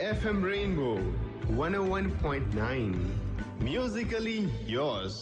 FM Rainbow 101.9. Musically yours.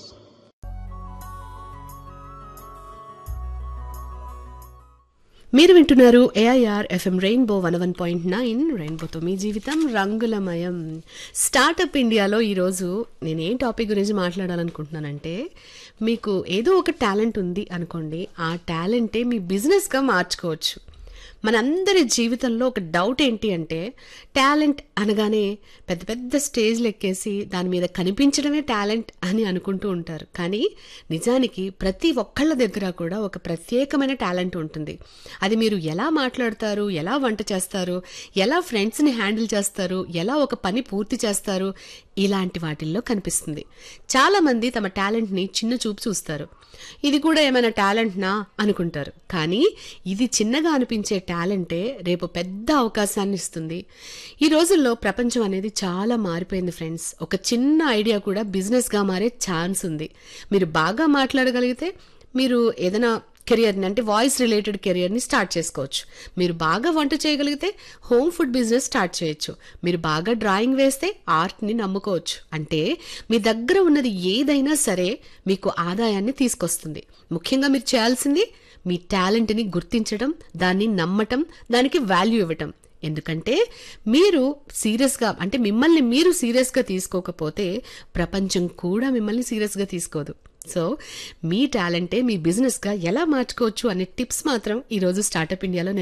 మీరు వింటున్నారు AIR FM rainbow one one point nine రెయిన్బోతో మీ జీవితం రంగులమయం స్టార్టప్ ఇండియాలో ఈరోజు నేను ఏ టాపిక్ గురించి మాట్లాడాలనుకుంటున్నానంటే మీకు ఏదో ఒక టాలెంట్ ఉంది అనుకోండి ఆ టాలెంటే మీ బిజినెస్గా మార్చుకోవచ్చు మనందరి జీవితంలో ఒక డౌట్ ఏంటి అంటే టాలెంట్ అనగానే పెద్ద పెద్ద స్టేజ్లు ఎక్కేసి దాని మీద కనిపించడమే టాలెంట్ అని అనుకుంటూ ఉంటారు కానీ నిజానికి ప్రతి ఒక్కళ్ళ దగ్గర కూడా ఒక ప్రత్యేకమైన టాలెంట్ ఉంటుంది అది మీరు ఎలా మాట్లాడతారు ఎలా వంట చేస్తారు ఎలా ఫ్రెండ్స్ని హ్యాండిల్ చేస్తారు ఎలా ఒక పని పూర్తి చేస్తారు ఇలాంటి వాటిల్లో కనిపిస్తుంది చాలామంది తమ టాలెంట్ని చిన్న చూపు చూస్తారు ఇది కూడా ఏమైనా టాలెంట్నా అనుకుంటారు కానీ ఇది చిన్నగా అనిపించే టాలెంటే రేపు పెద్ద అవకాశాన్ని ఇస్తుంది ఈ రోజుల్లో ప్రపంచం అనేది చాలా మారిపోయింది ఫ్రెండ్స్ ఒక చిన్న ఐడియా కూడా బిజినెస్గా మారే ఛాన్స్ ఉంది మీరు బాగా మాట్లాడగలిగితే మీరు ఏదైనా కెరియర్ని అంటే వాయిస్ రిలేటెడ్ కెరియర్ని స్టార్ట్ చేసుకోవచ్చు మీరు బాగా వంట చేయగలిగితే హోమ్ ఫుడ్ బిజినెస్ స్టార్ట్ చేయొచ్చు మీరు బాగా డ్రాయింగ్ వేస్తే ఆర్ట్ని నమ్ముకోవచ్చు అంటే మీ దగ్గర ఉన్నది ఏదైనా సరే మీకు ఆదాయాన్ని తీసుకొస్తుంది ముఖ్యంగా మీరు చేయాల్సింది మీ టాలెంట్ని గుర్తించడం దాన్ని నమ్మటం దానికి వాల్యూ ఇవ్వటం ఎందుకంటే మీరు సీరియస్గా అంటే మిమ్మల్ని మీరు సీరియస్గా తీసుకోకపోతే ప్రపంచం కూడా మిమ్మల్ని సీరియస్గా తీసుకోదు సో మీ టాలెంటే మీ బిజినెస్గా ఎలా మార్చుకోవచ్చు అనే టిప్స్ మాత్రం ఈరోజు స్టార్టప్ ఇండియాలో నేను